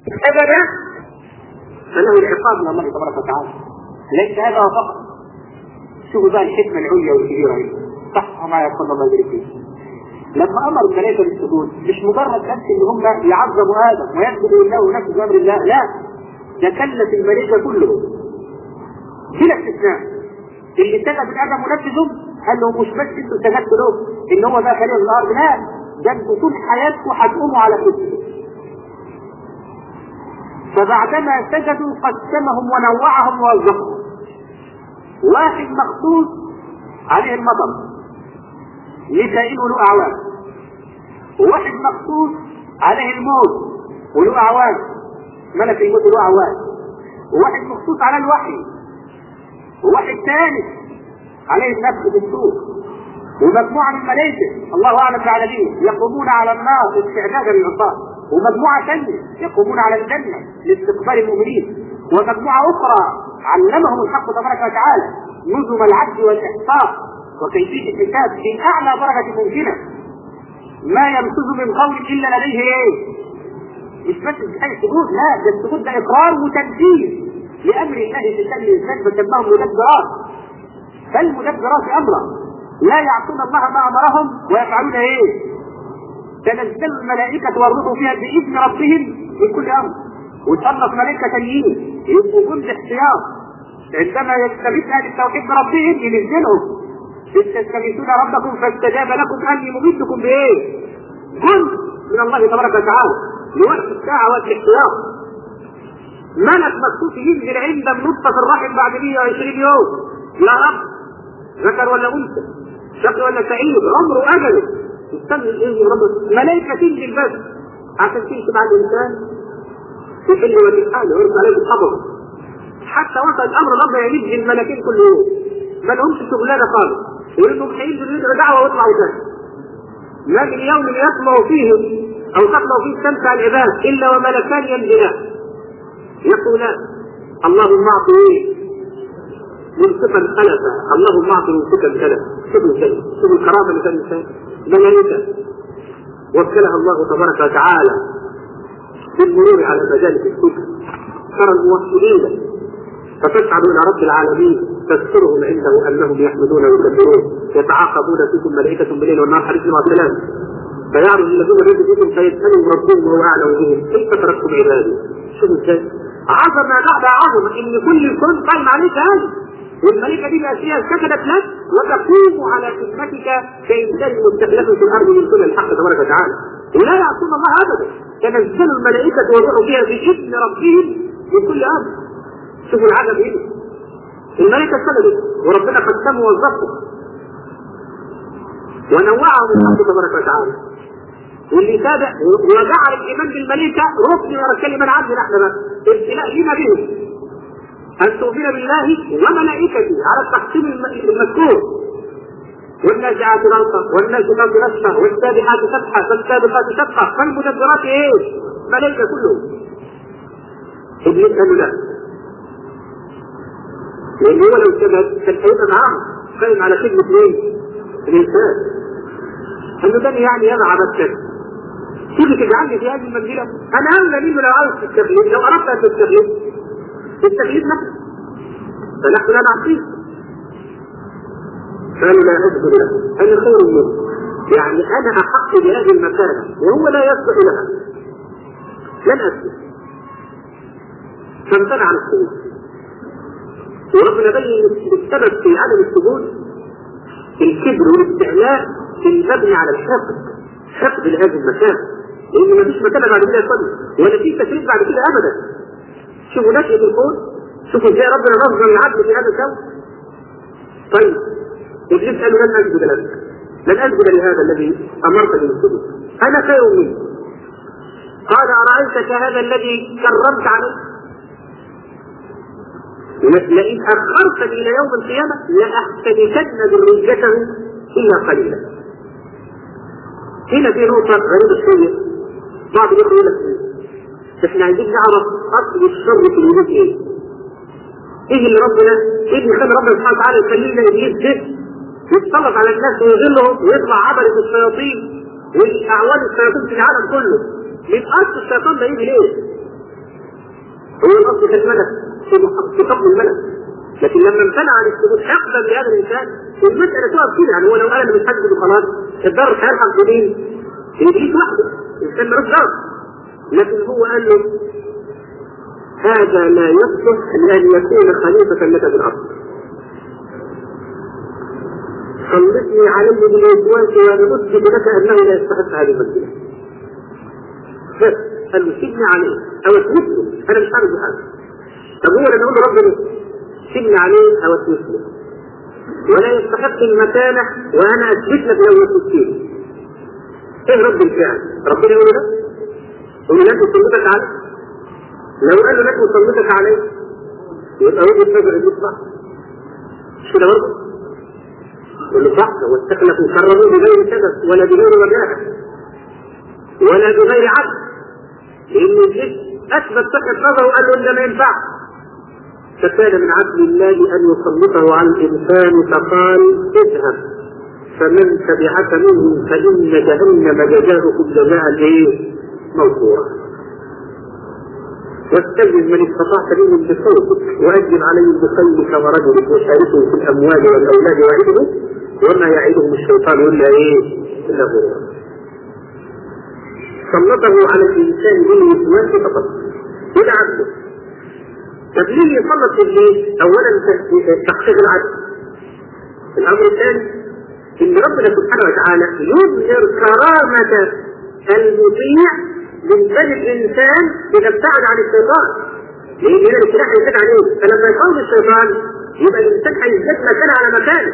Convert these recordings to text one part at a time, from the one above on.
سجد فله العقاب من الله تبارك وتعالى ليس هذا فقط شوفوا بقى الحكمه العليا والكبيره دي صح ما يقول الله يبارك فيه لما امر الملائكه بالسجود مش مجرد بس ان هم يعظموا ادم ويسجدوا لله ونفذوا امر الله لا ده كلف الملائكه كلهم بلا استثناء اللي سجد لادم ونفذهم قال له مش بس انتوا سجدتوا له ان هو ده خليل الارض لا ده انتوا طول حياتكم هتقوموا على كتبه فبعدما سجدوا قسمهم ونوعهم ووظفهم واحد مخصوص عليه المطر لسائل له اعوان وواحد مخصوص عليه الموت وله اعوان ملك الموت له اعوان وواحد مخصوص على الوحي وواحد ثالث عليه النفس بالسوق ومجموعه من الملائكه الله اعلم بعددهم يقومون على النار استعدادا للعصاه ومجموعه ثانيه يقومون على الجنه لاستقبال المؤمنين ومجموعه اخرى علمهم الحق تبارك وتعالى نظم العدل والاحصاء وكيفيه الحساب في اعلى درجه ممكنه ما ينفذ من قول الا لديه ايه؟ مش بس انتهاء السجود لا ده السجود ده اقرار وتنفيذ لامر الله في شان الانسان فسماهم مدبرات فالمدبرات امرا لا يعصون الله ما امرهم ويفعلون ايه؟ تنزل الملائكه والروح فيها باذن ربهم من كل امر وتصنف ملائكه تانيين يبقوا جند احتياط عندما يستغيث اهل التوحيد بربهم ينزلهم إذ تستغيثون ربكم فاستجاب لكم اني ممدكم بايه؟ جند من الله تبارك وتعالى لوقت الساعه وقت الاحتياط ملك مخصوص ينزل عند النطفه في الرحم بعد 120 يوم يا رب ذكر ولا انثى شقي ولا سعيد عمره اجله يستنى الاذن رب ملائكه تنزل بس عشان تمشي مع الانسان تحل وتحال ويرد عليه الخبر حتى وصل الامر رب يمد الملكين كل يوم ما لهمش شغلانه خالص يقول انهم هينزلوا يدعوا دعوه ويطلعوا تاني ما من يوم يطمع فيه او تطلع فيه الشمس على العباد الا وملكان ينزلان يقولان اللهم اعط ايه منصفا خلفا اللهم اعط ممسكا خلفا شوفوا كده شوفوا الكرامه اللي كان الانسان ملائكه وكلها الله تبارك وتعالى بالمرور على مجالس الكفر ترى الموحدين فتسعد الى رب العالمين تذكرهم عنده انهم يحمدون ويكبرون يتعاقبون فيكم ملائكه بالليل والنهار حديث السلام فيعرض الذين رزقوا فيكم فيسالهم ربهم وهو اعلم بهم كيف تركتم عبادي شوفوا ازاي عظم بعد عظم ان كل الكون قائم عليك هذا والملكة دي الأشياء سكنت لك وتقوم على خدمتك كإنسان مستخلف في الأرض من كل الحق تبارك وتعالى ولا يعصون الله أبدا تنزل الملائكة والروح فيها بإذن ربهم من كل أمر شوفوا العجب إيه الملائكة سكنت وربنا قسمه ووظفه ونوعهم الحق تبارك وتعالى واللي تابع وجعل الايمان بالملائكه ركن من اركان الايمان عندنا احنا بقى ابتلاء لنا بهم ان تؤمن بالله وملائكته على التقسيم المذكور والنازعات غرقا والناشطات نشطا والسابحات سبحا فالسابقات سبقا فالمدبرات ايه؟ ملائكه كلهم ابليس قال له لا لان هو لو سجد كان هيبقى معاهم قائم على خدمه مين؟ الانسان قال له ده يعني انا عبدتك تيجي تجعلني في هذه المنزله انا اولى منه لو عاوز تستغيث لو اردت ان تستغيث تستغيث نفسك فنحن لا نعصيه قالوا لا اسجد له انا خير منه يعني انا احق بهذه المكانه وهو لا يصلح لها لن اسجد فامتنع عن السجود وربنا بين السبب في عدم السجود الكبر والاستعلاء المبني على الحقد حقد لهذه المكان لان مفيش مكان بعد كده يصلي ولا في تشريف بعد كده ابدا شوفوا نشأة الكون شوفوا ازاي ربنا نظم العدل في هذا الكون طيب ابليس قال له لن اسجد لك لن اسجد لهذا الذي امرتني بالسجود انا خير منه قال ارايتك هذا الذي كرمت عليه لئن اخرتني الى يوم القيامه لاحتنكن ذريته الا قليلا هنا في نقطه غريبه شويه بعض الاخوه يقول لك احنا عايزين نعرف اصل الشر في الوجود ايه؟ ايه اللي ربنا ايه اللي خلى ربنا سبحانه وتعالى يخلينا ابليس ده يتسلط على الناس ويذلهم ويطلع عبدة الشياطين والاعوان الشياطين في العالم كله من اصل الشيطان ده يجي ليه؟ هو الاصل كان ملك في قبل الملك لكن لما امتنع عن الثبوت حقدا لهذا الانسان المساله تقف كده يعني هو لو قال انا مش حاسس خلاص الضرر هيلحق بمين؟ بابليس وحده الانسان ملوش ضرر لكن هو قال له هذا لا يصلح لان يكون خليفه لك في الارض خلصني عليه بالازواج وانا اثبت لك انه لا يستحق هذه المنزله بس قال له سيبني عليه او اتمثله انا مش عارف حاجه طب هو لما يقول ربنا سيبني عليه او اتمثله ولا يستحق المكانه وانا اثبت لك لو يثبت ايه رد الفعل؟ ربنا يقول له يقول لك سلطتك عليه لو قال له لك سلطتك عليه يبقى وجه نظر المصباح مش كده برضه؟ يقول له صح واستخلفوا كرموا بغير سبب ولا بغير وجاهه ولا بغير عدل لأن الجسم أثبت صحة نظره وقال له إن ده ما ينفعش فكان من عدل الله أن يسلطه على الإنسان فقال اذهب فمن تبعك منهم فإن جهنم جزاؤكم جزاء إيه؟ موفورا واستجب من استطعت منهم بصوتك وأجب عليهم بخيلك ورجلك وشاركهم في الأموال والأولاد وعدهم وما يعدهم الشيطان إلا إيه؟ إلا غرورا سلطه على الإنسان بالوسواس فقط ولا عدله طب ليه يسلط إبليس؟ أولا تحقيق العدل الأمر الثاني إن ربنا سبحانه وتعالى يظهر كرامة المطيع من بني الإنسان إذا ابتعد عن الشيطان لأن هنا السلاح يزداد عليه فلما يقوم الشيطان يبقى الإنسان هيزداد مكان على مكانه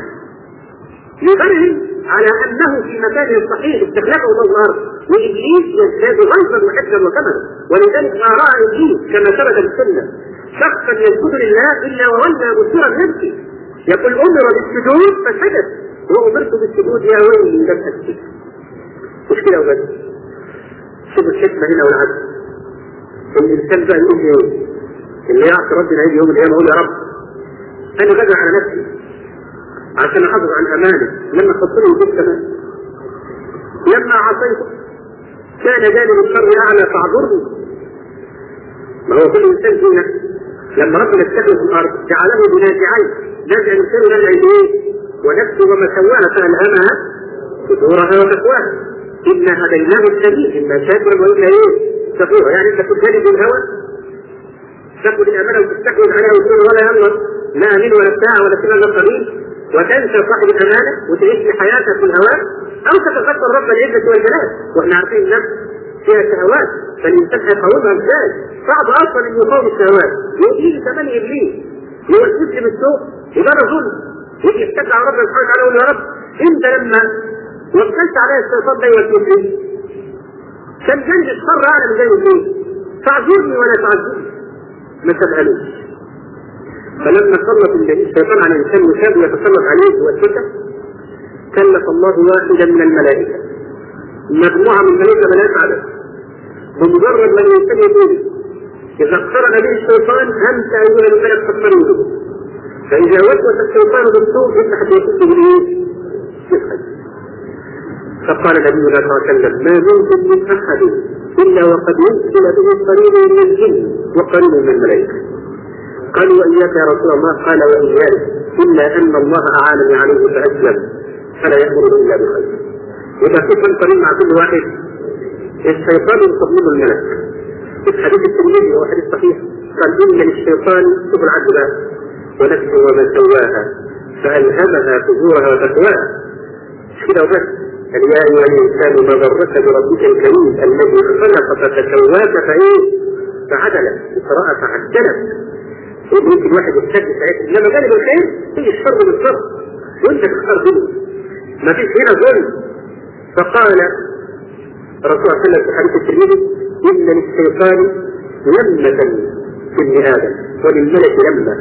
يبرهن على أنه في مكانه الصحيح استخلفه الله الأرض وإبليس يزداد غيظا وحجا وكملا ولذلك ما رأى إبليس كما ثبت بالسنة شخصا يسجد لله إلا وولى مدبرا نفسه يقول أمر بالسجود فسجد وأمرت بالسجود يا ويلي لم أسجد مشكلة وبس شوف الحكمة هنا والعدل الإنسان بقى يقول ايه اللي يعصي ربنا يجي يوم القيامة يقول يا رب أنا غدر على نفسي عشان أحافظ عن أمانه لما حطني في السماء لما عصيته كان جانب الشر أعلى فاعذرني ما هو كل إنسان فينا لما ربنا استخدم في الأرض جعله بنازعين نازع الإنسان نازع إيه؟ ونفسه وما سواها فألهمها فجورها وتقواها إنا هديناه السبيل إما شاكرا وإما إيه؟ كفورا يعني أنت تجانب الهوى تاخد الأمانة وتستحوذ عليها وتقول ولا يلا لا أمين ولا بتاع ولا كده ولا قليل وتنسى صاحب الأمانة وتعيش في حياتك في الهواء أو تتذكر رب العزة والجلال وإحنا عارفين النفس فيها شهوات فالإنسان هيقاومها إزاي؟ صعب أصلا إنه يقاوم الشهوات يجي كمان إبليس يوسوس لي بالسوء يبقى أنا ظلم يجي يتكل على ربنا سبحانه وتعالى يقول يا رب أنت لما وكلت عليا الشيطان ده يوسوس لي كان جنب الشر أعلى من جنب إبليس فاعذرني ولا تعذرني ما تبهلوش فلما سلط الشيطان على الانسان وشاب يتسلط عليه وسوسه كلف الله واحدا من الملائكه مجموعه من الملائكه ملائكه عدد بمجرد ما الانسان يقول اذا اقترن به الشيطان انت ايها الملك فاقترن به فاذا وسوس الشيطان بالسوء انت هتوسوس بالايه؟ فقال النبي صلى الله عليه وسلم ما منكم من احد الا وقد وكل به قريب من الجن وقريب من الملائكه قالوا وإياك يا رسول الله قال وإياك إلا أن الله أعانني عليه فأسلم فلا يأمره إلا بخير يبقى في قريب مع كل واحد الشيطان يقبله الملك في حديث الترمذي وهو حديث صحيح قال إن للشيطان سبل عدلا ونفسه وما سواها فألهمها فجورها وتقواها مش كده وبس قال يا أيها الإنسان ما ضرك بربك الكريم الذي خلقك فسواك فإيه فعدلك قراءة فعدلك ممكن واحد يستجد ساعتها انما جانب الخير هي الشر بالشر وانت تختار منه ما فيش هنا ظلم فقال الرسول صلى الله عليه وسلم في حديث الترمذي ان للشيطان لمة في ابن ادم وللملك لمة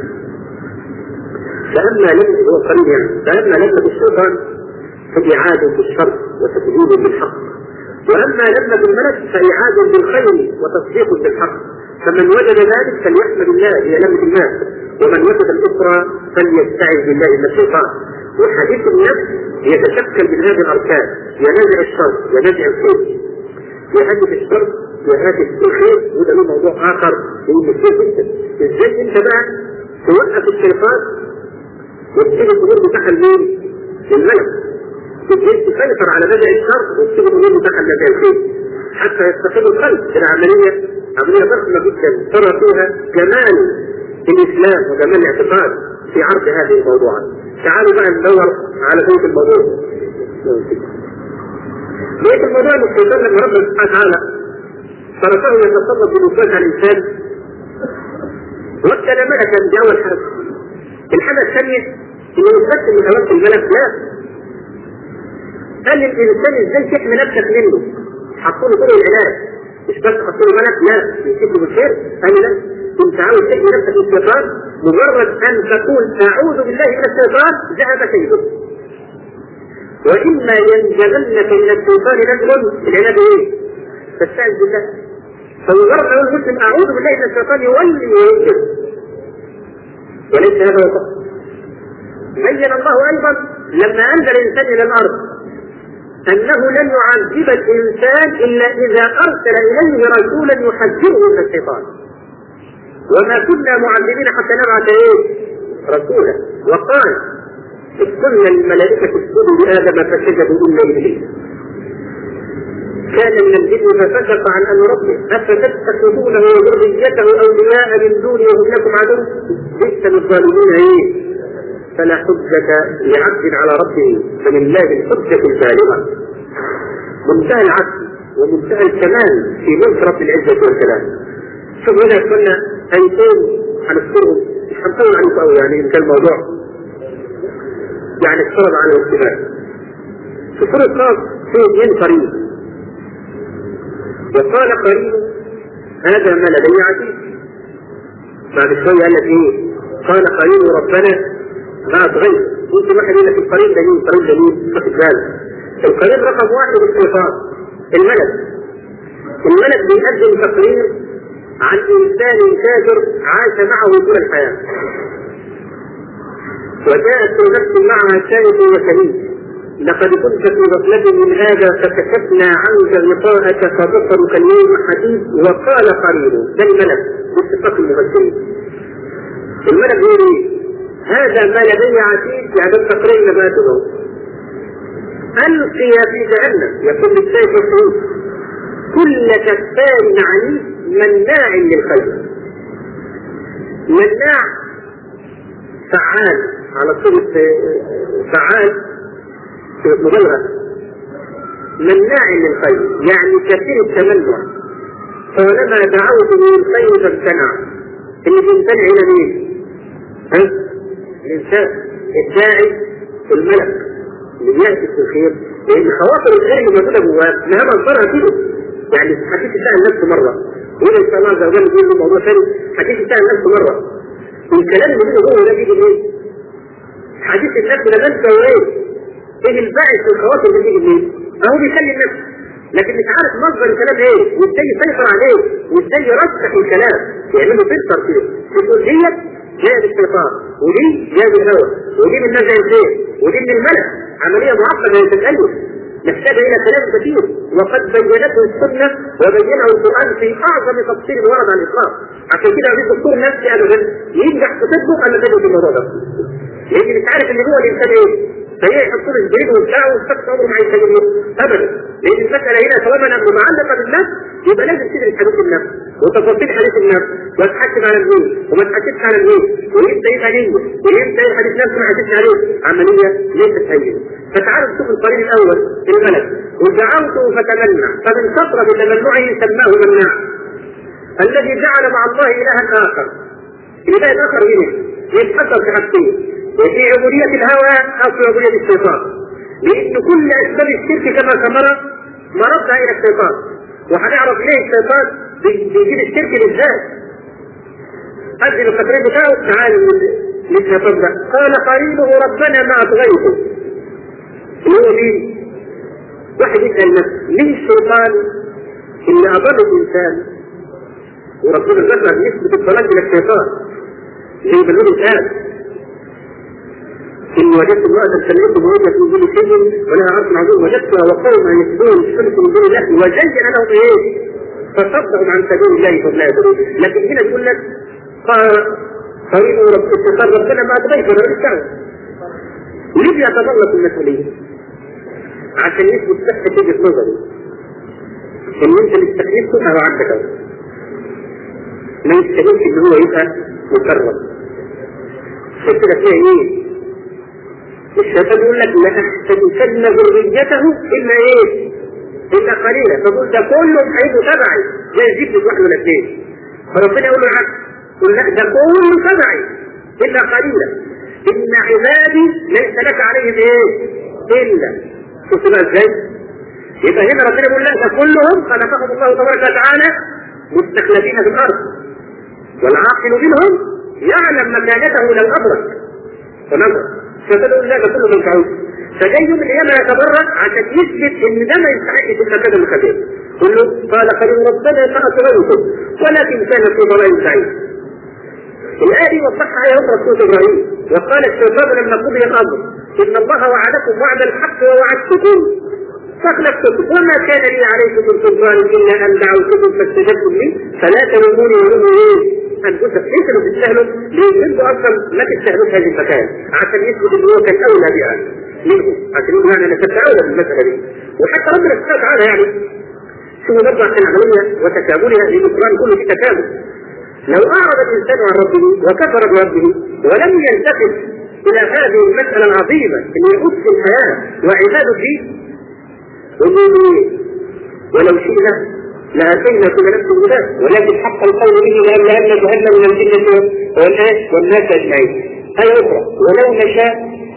فاما لمة هو قريب يعني فاما لمة الشيطان فإعادة بالشر وتكذيب بالحق واما لمة الملك فإعادة بالخير وتصديق بالحق فمن وجد ذلك فليحمد الله هي لمة الناس ومن وجد الأخرى فليستعذ بالله من الشيطان وحديث النفس يتشكل من هذه الأركان ينازع الشر ينازع الخير يهدف الشر يهدف الخير وده له موضوع اخر يقول انت ازاي انت بقى توقف الشيطان وتسيب الامور بتاعها لمين؟ للملك ازاي تسيطر على بدء الشر وتسيب الامور بتاعها لبدء الخير حتى يستقيم القلب العمليه عمليه ضخمه جدا ترى فيها جمال الاسلام وجمال الاعتقاد في عرض هذه الموضوعات تعالوا بقى ندور على بيت الموضوع بيت الموضوع ان الشيطان لما ربنا سبحانه وتعالى تركه يتصرف بنفوذ على الانسان وكل ملكا دي اول حاجه الحاجه الثانيه انه مش بس من اوقات الملك لا قال للانسان ازاي تحمي نفسك منه حطوا له طرق العلاج مش بس حطوا له ملك لا يمسك له بالخير قال لا انت عاوز تحمي نفسك من الشيطان مجرد ان تقول اعوذ بالله من الشيطان ذهب كيده واما ينزغنك من الشيطان نزغ العناد ايه؟ فاستعذ بالله فمجرد ما يقول المسلم اعوذ بالله من الشيطان يولي وينكر وليس هذا هو بين الله ايضا لما انزل الانسان الى الارض انه لن يعذب الانسان الا اذا ارسل اليه رسولا يحذره من الشيطان وما كنا معذبين حتى نبعث ايه؟ رسولا وقال قلنا الملائكة اسجدوا لآدم فسجدوا إلا إبليس كان من الجن ففسق عن امر ربه افتتخذونه وذريته اولياء من دوني وهم لكم عدو بئس للظالمين ايه فلا حجة لعبد على ربه فلله الحجة البالغة منتهى العدل ومنتهى الكمال في ملك رب العزة والكلام شوف هنا كنا ايتين هنذكرهم مش هنطول عليكم قوي يعني ان كان الموضوع يعني افترض على الاتفاق في سورة قاف في اثنين قريب وقال قريب هذا ما لدي عتيد بعد شوية قال لك ايه قال قريب ربنا ما اتغير ممكن واحد يقول لك القريب ده مين القريب ده مين خد بالك القريب رقم واحد الشيطان الملك الملك بيقدم تقرير عن انسان كافر عاش معه طول الحياه وجاءت نفس معها شاهد وشهيد لقد كنت في غفلة من هذا فكشفنا عنك غطاءك فبصرك اليوم حديد وقال قرينه ده الملك باتفاق المفسرين الملك يقول ايه؟ هذا ما لدي عتيد يعني التقرير نباته ألقي في جهنم يقول للسيف الحوت كل كفار عنيد مناع للخير مناع فعال على صورة فعال مبالغة مناع للخير يعني كثير التمنع طالما دعوت من الخير فامتنع اللي بيمتنع هنا مين؟ ها؟ الإنسان الداعي الملك اللي بيأتي في الخير لأن خواطر الخير اللي موجودة جواه لها مصدرها كده يعني حكيت تسأل نفسه مرة وإذا إن شاء الله عز وجل بيقول له موضوع ثاني حكيت تسأل نفسه مرة والكلام اللي بيقوله هو ده بيجي منين؟ حديث النفس لما انت وايه؟ ايه الباعث في الخواطر اللي بيجي منين؟ اهو بيكلم نفسه لكن مش عارف مصدر الكلام ايه وازاي يسيطر عليه وازاي يرسخ الكلام يعمل له فلتر كده يقول ديت جايه بالشيطان ودي جايه بالهوى ودي من نزع الخير ودي من الملك عمليه معقده تتالف محتاجه الى كلام كثير وقد بينته السنه وبينه القران في اعظم تفصيل ورد عن الاطلاق عشان كده عايز الدكتور نفسي ابدا ينجح في طبه انا تجد في الموضوع ده لان مش عارف اللي جوه الانسان ايه فهي يحط له الجريد وبتاعه ويستخدم عمره ما هيستجيب له ابدا لان المساله هنا طالما انها معلقه بالنفس يبقى لازم تدرس حديث النفس وتفاصيل حديث النفس وتحكم على المين وما تحكمش على المين ويبدا يبقى نيه ويبدا الحديث نفسه ما حكمش عليه عمليه ليست هينه فتعالوا نشوف القرين الاول في الملك ودعوته فتمنع فمن كثره تمنعه سماه مناع الذي جعل مع الله الها اخر اله اخر منه يتحصل في حاجتين وفي عبودية الهوى أو في عبودية الشيطان لأن كل أسباب الشرك كما سمر مردها إلى الشيطان وهنعرف ليه الشيطان بيجيب الشرك بالذات أنزل التقرير بتاعه تعال للشيطان ده قال قريبه ربنا ما أطغيته اللي هو مين؟ واحد يسأل نفسه مين الشيطان اللي أضل الإنسان وربنا ذكر نسبة الضلال إلى الشيطان زي ما بنقول الآن إن وجدت امرأة سمعت موجة من دون شيء ولها عرش عظيم وجدتها وقوما يسجدون الشمس من دون الله وزين لهم إيه؟ فصدهم عن سبيل الله فلا يدرون لكن هنا يقول لك طريق رب استقر ربنا ما تبين ولا دعوه ليه بيتطلب المسؤوليه؟ عشان يثبت صحه وجهه نظري ان انت اللي استخدمته اهو عندك اهو ما يستاهلش ان هو يبقى مكرم عشان كده فيها ايه؟ الشيطان يقول لك لا تحتدثن ذريته الا ايه؟ الا قليلا فقول ده كلهم هيبقوا تبعي زي الذكر لوحده ولا اثنين فربنا يقول له العكس يقول لا ده كله تبعي الا قليلا ان عبادي ليس لك عليهم ايه؟ الا شوف بقى ازاي؟ يبقى هنا ربنا يقول لا ده كلهم خلقهم الله تبارك وتعالى مستخلفين في الارض والعاقل منهم يعلم مكانته لو ادرك فنظر فتقول لا ده كله منفعوش فجاي يوم القيامة يتبرع عشان يثبت ان ده ما يستحقش المكان المخالف قل له قال قريب ربنا ما أتغيركم ولكن كان في ضلال بعيد الآية وضحها يوم رسول إبراهيم وقال الشيطان لما قضي الأمر إن الله وعدكم وعد الحق ووعدتكم فاخلفتكم وما كان لي عليكم من سلطان إلا أن دعوتكم فاستجبتم لي فلا تلوموني ولوموا إيه أنفسكم إيه كانوا تستاهلوا؟ لأن أنتوا أصلا ما تستاهلوش هذه المكان عشان يثبت إن هو كان أولى بها منهم عشان يقول أنا كنت أولى بالمسألة دي وحتى ربنا سبحانه وتعالى يعني شوفوا برضه عشان العملية وتكاملها لأن القرآن كله في تكامل لو أعرض الإنسان عن ربه وكفر بربه ولم يلتفت إلى هذه المسألة العظيمة اللي يخص الحياة وعباد الدين ولو شئنا لأتينا كل نفس هداه ولكن حق القول به لأن لأن جهنم من الجنة والناس والناس أجمعين آية أخرى ولو نشاء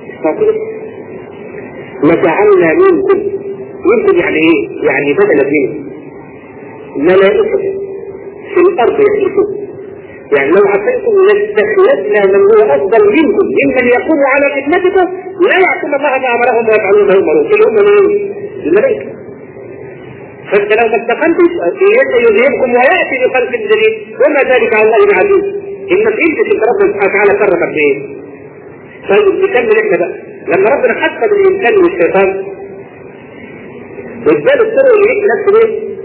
لجعلنا منكم منكم يعني إيه؟ يعني بدل منه ملائكة في الأرض يحلفون يعني لو عصيتم لاستخلفنا من هو افضل منكم ممن يقوم على خدمتكم لا يعصون الله ما امرهم ويفعلون ما يؤمرون اللي هم مين؟ الملائكه فانت لو ما استقمتش يذهبكم وياتي بخلق جديد وما ذلك على الله بعزيز انك انت انت ربنا سبحانه وتعالى كرمك بايه؟ طيب نكمل احنا بقى لما ربنا حسب الانسان والشيطان واداله الطرق اللي يحكي نفسه ايه؟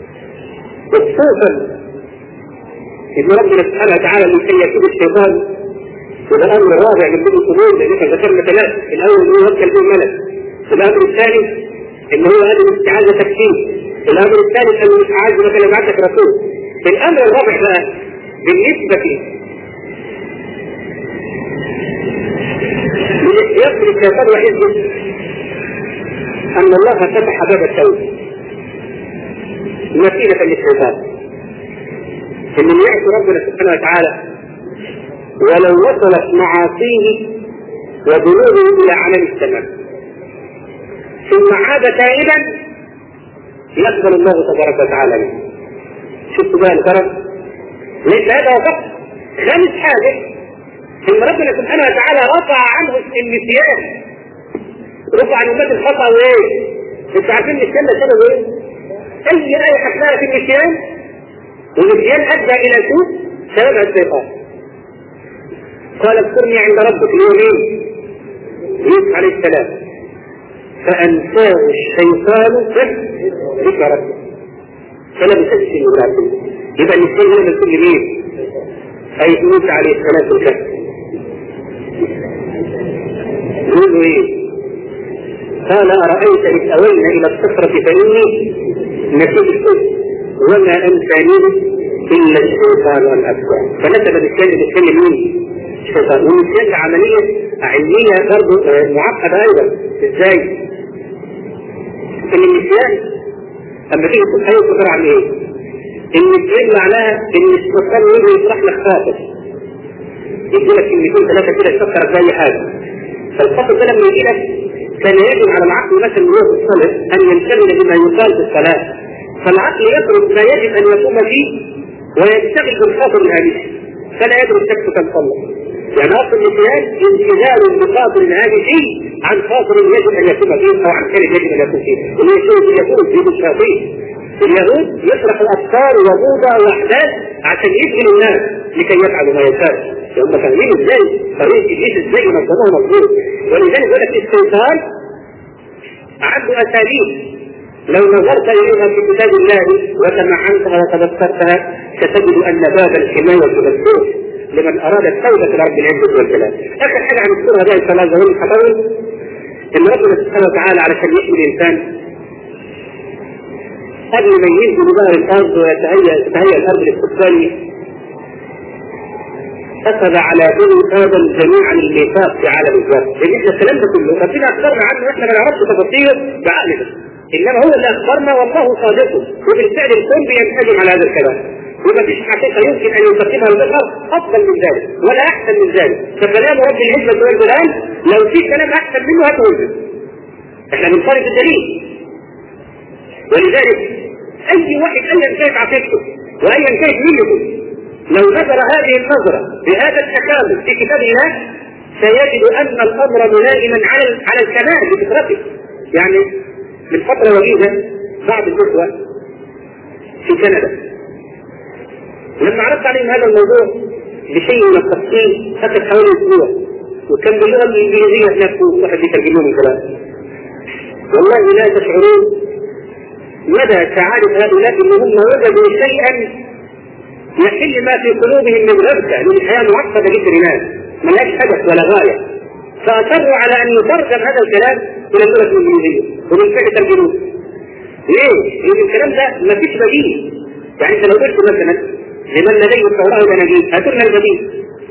خصوصا ان ربنا سبحانه وتعالى لكي يكون الشيطان وده الامر الرابع من ضمن الامور لان احنا ذكرنا ثلاث الاول ان هو يوكل به الملك الامر الثاني ان هو هذه الاستعاذه تكفير الامر الثالث ان الاستعاذه مثلا يبعث لك رسول الامر الرابع بقى بالنسبه للاحتياط للشيطان وحزبه ان الله فتح باب التوبه وسيله للشيطان ان اللي يعصي ربنا سبحانه وتعالى ولو وصلت معاصيه وذنوبه الى علم السماء ثم عاد تائبا يقبل الله تبارك وتعالى منه شفتوا بقى الكرم ليس هذا فقط خامس حاجه ان ربنا سبحانه وتعالى رفع عنه النسيان رفع عن امه الخطا وايه؟ انتوا عارفين النسيان ده سببه ايه؟ اي ايه حكمها في النسيان والنسيان ادى الى سوء سبب الشيطان قال اذكرني عند ربك اليومين يوسف عليه السلام فانساه الشيطان ذكر ربه فلم تسلم ولكن يبقى النسيان هنا من كل مين؟ اي موسى عليه السلام في الكهف يقول ايه؟ قال أرأيت إذ أوينا إلى الصخرة فإني نسيت الشيء وما أنسانيه إلا الشيطان والأفكار فنسب الكلمة بيتكلم مين؟ الشيطان والنسيان عملية علمية برضه معقدة أيضا إزاي؟ إن النسيان أما تيجي تقول أيوة تقدر عن إيه؟ النسيان معناها إن الشيطان يجي يشرح لك خاطر يدي لك كلمتين ثلاثة كده يفكر في أي حاجة فالخاطر ده لما يجي لك كان يجب على العقل مثلا وهو في الصلاة أن ينشغل بما يقال في الصلاة فالعقل يدرك ما يجب ان يقوم فيه ويشتغل بالخاطر الهامشي فلا يدرك كيف تنطلق يعني اصل النسيان انشغال بخاطر الهامشي عن خاطر يجب ان يكون فيه او عن كلمه يجب ان يكون فيه اليهود يقول في الشياطين اليهود يطرح الافكار وموضه واحداث عشان يشغلوا الناس لكي يفعلوا ما يشاء هم فاهمين ازاي طريقه ابليس ازاي ينظموها مظبوط ولذلك يقول لك الشيطان عنده اساليب لو نظرت اليها في كتاب الله وتمعنتها وتذكرتها ستجد ان باب الحمايه مفتوح لمن اراد التوبه لرب العزه والجلال. اخر حاجه هنذكرها بقى ان شاء الله زي الحضور ان ربنا سبحانه وتعالى علشان يحمي الانسان قبل ما ينزل ظهر الارض ويتهيأ تتهيأ الارض لاستقباله اخذ على بني ادم جميعا الميثاق في عالم الذات لان احنا الكلام ده كله ربنا اخبرنا عنه واحنا ما نعرفش تفاصيله بعقلنا انما هو اللي اخبرنا والله صادق وبالفعل الكون بينسجم على هذا الكلام وما فيش حقيقة يمكن أن يقدمها البشر أفضل من ذلك ولا أحسن من ذلك فكلام رب العزة والجلال لو في كلام أحسن منه هتقول احنا بنفرض الدليل ولذلك أي واحد أيا كانت عقيدته وأيا كانت ملته لو نظر هذه النظرة بهذا التكامل في كتاب الله سيجد أن الأمر ملائما على على الكمال بفطرته يعني من فترة وجيزة بعض الإخوة في كندا لما عرضت عليهم هذا الموضوع بشيء من التفصيل أخذ حوالي أسبوع وكان باللغة الإنجليزية هناك واحد يترجمون الكلام والله لا تشعرون مدى سعادة هؤلاء أنهم وجدوا شيئا يحل ما في قلوبهم من غفلة لأن الحياة معقدة جدا الناس ملهاش هدف ولا غاية فأصروا على أن يترجم هذا الكلام إلى اللغة الإنجليزية وبالفعل ترجموه ليه؟ لأن الكلام ده ما فيش بديل يعني أنت لو قلت مثلا لمن لديه التوراة والأناجيل هاتوا لنا البديل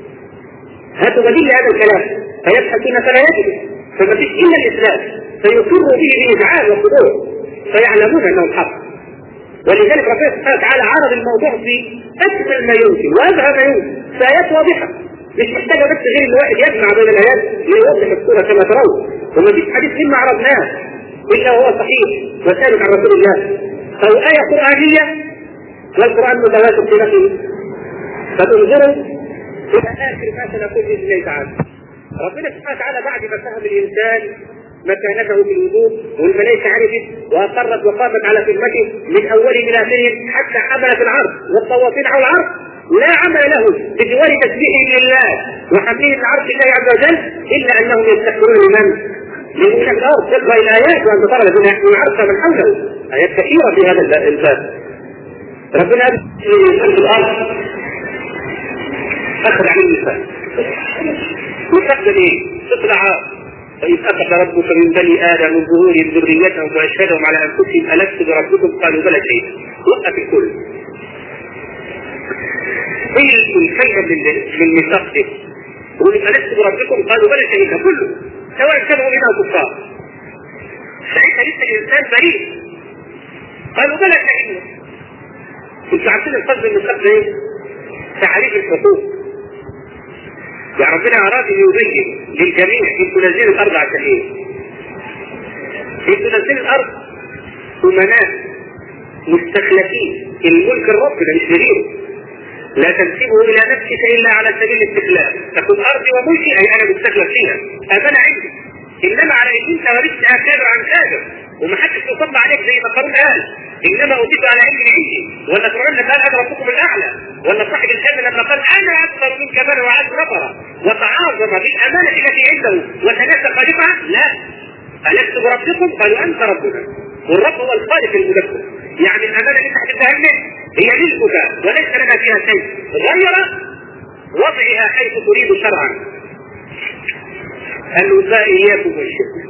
هاتوا بديل لهذا الكلام فيبحثون فلا يجد فما فيش إلا الإسلام فيقروا به بإذعان وخضوع فيعلمون أنه حق ولذلك ربنا سبحانه وتعالى عرض الموضوع في اكمل ما يمكن وابهى ما يمكن في ايات واضحه مش محتاجه بس غير ان الواحد يجمع بين الايات ليوضح الصوره كما ترون وما فيش حديث مما عرضناه الا وهو صحيح وثابت عن رسول الله او ايه قرانيه والقران متواتر في نفسه فتنظروا الى اخر ما سنقول باذن الله تعالى ربنا سبحانه وتعالى بعد ما فهم الانسان مكانته في الوجود والملائكة عرفت وأقرت وقامت على خدمته من أولهم إلى آخرهم حتى حملت العرض والطوافين على العرض لا عمل له بجوار تسبيحهم لله وحملهم العرض لله عز وجل إلا أنهم يستكبرون لمن؟ لمن الأرض تلقى الآيات وأنت ترى الذين يحملون العرض من حوله آيات كثيرة في هذا الباب ربنا في الأرض أخذ عليه المثال مثال إيه؟ تطلع فإذ أخذ ربك من بني آدم من ظهورهم ذريتهم وأشهدهم على أنفسهم ألست بربكم قالوا بلى شيء وقف الكل ايه الفايدة من من ميثاق ده؟ يقول ألست بربكم قالوا بلى شيء كله سواء كانوا مؤمنين أو كفار ساعتها لسه الإنسان بريء قالوا بلى شيء انتوا عارفين القصد الميثاق ده ايه؟ تعريف الحقوق يعني ربنا أراد أن يبين للجميع أن تنزل الأرض على التغيير أن تنزل الأرض أمناء مستخلفين الملك الرب ده مش غيره لا تنسبه إلى نفسك إلا على سبيل الاستخلاف تكون أرضي وملكي أي أنا مستخلف فيها أمانة عندي إنما على أن أنت ورثتها كابر عن كابر ومحدش يصب عليك زي ما قارون قال انما اوتيت على علم عندي ولا فرعون قال انا ربكم الاعلى ولا صاحب الكلمه لما قال انا اكثر منك مالا وعز نفرا وتعاظم بالامانه التي عنده وتناسى خالقها لا الست بربكم قالوا انت ربنا والرب هو الخالق المدبر يعني الامانه اللي انت هتتهمل هي ملكك وليس لنا فيها شيء غير وضعها حيث تريد شرعا الوفاء اياكم والشرك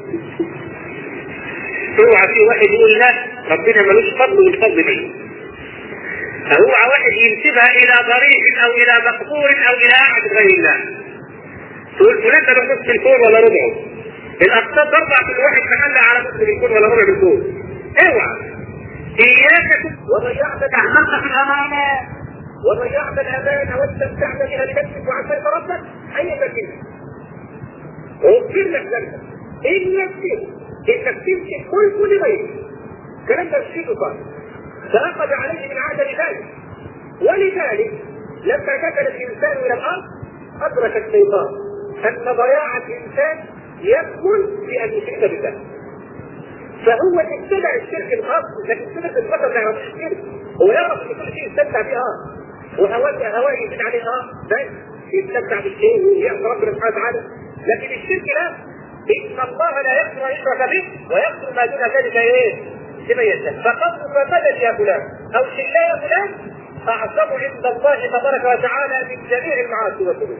اوعى في واحد يقول لا ربنا ملوش فضل والفضل منه اوعى واحد ينسبها الى ضريح او الى مقبور او الى احد غير الله تقول فلان ده نص الكون ولا ربعه الاقساط ترفع كل واحد محل على نصف الكون ولا ربع الكون اوعى اياك وضيعت اعمالك في الامانه وضيعت الامانه واستمتعت بها لنفسك وعشان ربك اي مكان واغفر لك ذنبك ان يكفي انك تمسك كل كل غيرك الكلام ده مش صار فاخذ عليه من عدم ذلك ولذلك لما كتب الانسان الى الارض ادرك الشيطان ان ضياع الانسان يكمن في ان يشرك بالله فهو اتبع الشرك الخاص لكن شرك البشر ما يعرفش الشرك هو يعرف ان كل شيء يستمتع به اه وهواه هواه يزيد عليه اه بس يستمتع بالشيء ويعصي ربنا سبحانه وتعالى لكن الشرك لا ان الله لا يغفر ان يشرك به ويغفر ما دون ذلك ايه؟ لمن يشاء فقبلك مدد يا فلان او شله يا فلان اعظم عند الله تبارك وتعالى من جميع المعاصي والذنوب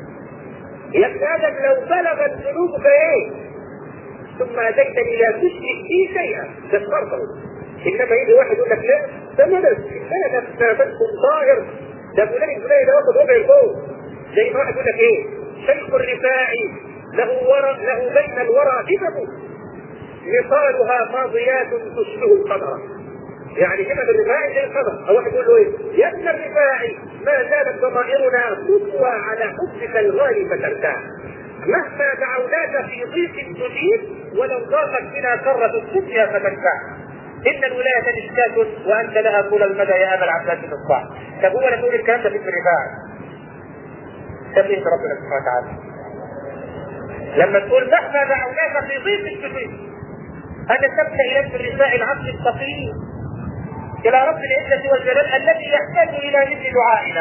يا ابن ادم لو بلغت ذنوبك ايه ثم اتيتني لا تشرك بي شيئا كفرته انما يجي واحد يقول لك لا ده مدد لا ده بس ظاهر ده فلان الفلاني ده واخد وضع الفوق زي ما واحد يقول لك ايه شيخ الرفاعي له ورى له بين الورى همم مثالها ماضيات تشبه القمر يعني همم الرفاعي زي القمر او واحد يقول له ايه يا ابن الرفاعي ما زالت ضمائرنا تقوى على حبك الغالي فترتاح مهما دعوناك في ضيق تجيب ولو ضاقت بنا كرة الدنيا فتنفع ان الولايه مشكاة وانت لها طول المدى يا ابا العباس المصباح طب هو تقول الكلام ده في ابن الرفاعي طب ايه ربنا سبحانه وتعالى لما تقول مهما دعوناك في ضيق السجود هدفت اليك بالرساء العبد الصفي الى رب العزه والجلال الذي يحتاج الى مثل دعائنا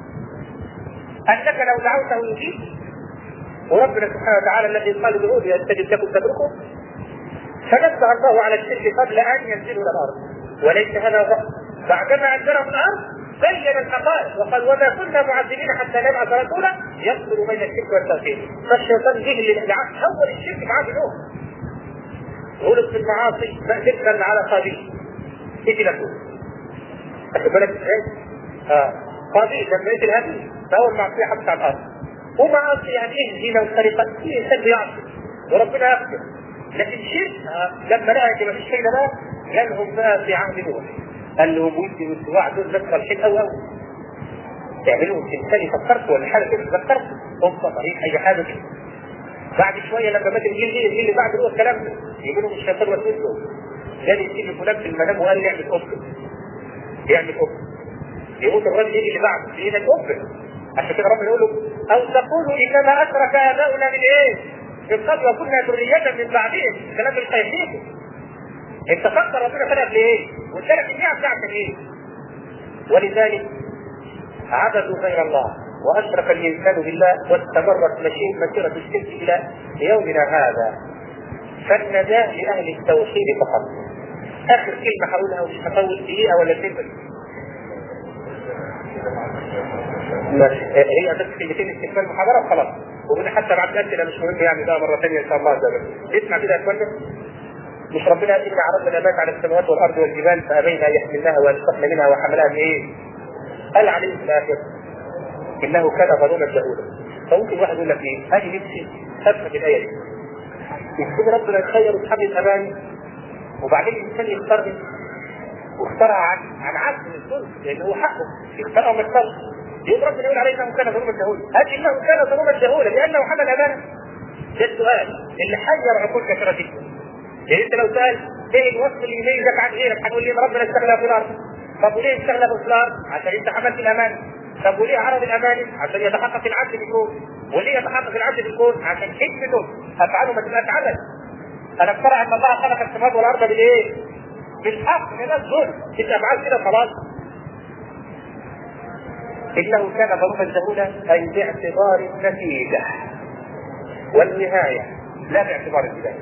انك لو دعوته يجيب وربنا سبحانه وتعالى الذي قال ادعوني استجب لكم تتركوا فنزه الله على الشرك قبل ان ينزلوا الى الارض وليس هذا ضعف بعدما انزلهم الارض بين الحقائق وقال وما كنا معذبين حتى نبعث رسولا يفصل بين الشرك والتوحيد فالشيطان جه اللي اول الشرك معاه بنوح غلط في المعاصي فأذكر على قابيل تيجي لك خد بالك ازاي؟ اه قابيل لما يجي الهدي فاول معصيه حبس على الارض ومعاصي يعني ايه الزنا والسرقه في انسان بيعصي وربنا يغفر لكن شرك آه. لما لقى ما فيش شيء بقى جالهم بقى في عهد نوح قال لهم ودي والسواع دول بس الحين قوي قوي تعملوا تمثالي فكرت ولا حاجه كده فكرت قصه طريق اي حاجه كده بعد شويه لما مات الجيل دي الجيل اللي بعد هو الكلام ده يجيبوا لهم الشيطان وسوسه كان يجي فلان في المنام وقال يعمل قبه يعمل قبه يموت الراجل يجي اللي بعده في ايدك قبه عشان كده ربنا يقول له او تقولوا انما اشرك اباؤنا من ايه؟ من قبل وكنا ذرية من بعدهم كلام القيسين انت فكر ربنا خلق ليه؟ وادالك النعم بتاعتك ايه؟ ولذلك عبدوا غير الله واشرك الانسان بالله واستمرت مسيره الشرك الى يومنا هذا فالنجاة لأهل التوحيد فقط. آخر كلمة هقولها ومش هطول دقيقة ولا اثنين بس. هي بس كلمتين استكمال المحاضرة وخلاص. وقلنا حتى بعد أسئلة مش مهم يعني ده مرة ثانية إن شاء الله ده اسمع كده يا إخوانا مش ربنا قال إن عرضنا الأمانة على السماوات والأرض والجبال فأبينا أن يحملناها وأشفقن منها وحملها من إيه؟ قال عليه في الآخر إنه كان ظلوما جهولا. فممكن واحد يقول لك إيه؟ هذه نفسي أفهم الآية دي. يكون ربنا يخير اصحاب الاماني وبعدين الانسان يختار واختارها عن عن عدل من الظلم لان هو حقه يختارها وما يختارش يقول ربنا يقول عليه انه كان ظلوما جهولا هل انه كان ظلوما جهولا لانه حمل امانه؟ ده السؤال اللي حير عقول كثيره جدا يعني انت لو سال ايه الوصف اللي يميزك عن غيرك هتقول لي ربنا استغنى في الارض طب وليه استغنى في الارض؟ عشان انت حملت الامانه طب وليه عرض الامانه؟ عشان يتحقق العدل في الكون وليه يتحقق العدل في الكون؟ عشان حكمته افعاله ما تبقاش عدل ألم ترى أن الله خلق السماوات والأرض بالإيه؟ بالحق من الظلم أنت أفعال كده خلاص إنه كان ظلوما جهولا أي باعتبار النتيجة والنهاية لا باعتبار البداية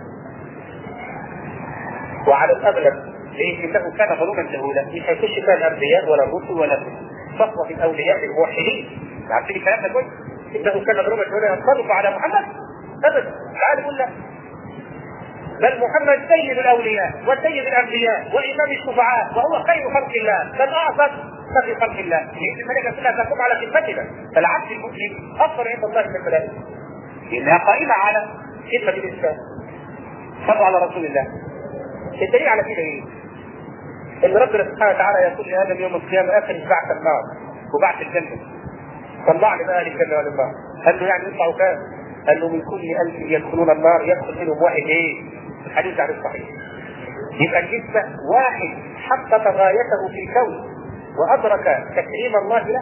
وعلى الأغلب ليه إنه كان ظلوما جهولا مش هيخش فيها الأنبياء ولا الرسل ولا صفوة الأولياء الموحدين عارفين الكلام ده كويس إنه كان ظلوما جهولا ينطبق على محمد أبدا تعال يقول لك بل محمد سيد الاولياء وسيد الانبياء وامام الشفعاء وهو خير خلق الله بل اعظم في خلق الله لان الملائكه كلها تقوم على خدمتنا فالعبد المسلم افضل عند الله من الملائكه لانها قائمه على خدمه الانسان صلوا على رسول الله الدليل على كده ايه؟ ان ربنا سبحانه وتعالى يقول لادم يوم القيامه اخرج بعث النار وبعث الجنه طلعني بقى اهل الجنه والنار قال له يعني يطلعوا كام؟ قال له من كل ألف يدخلون النار يدخل منهم واحد ايه؟ الحديث عن الصحيح. يبقى الجسم واحد حقق غايته في الكون وأدرك تكريم الله له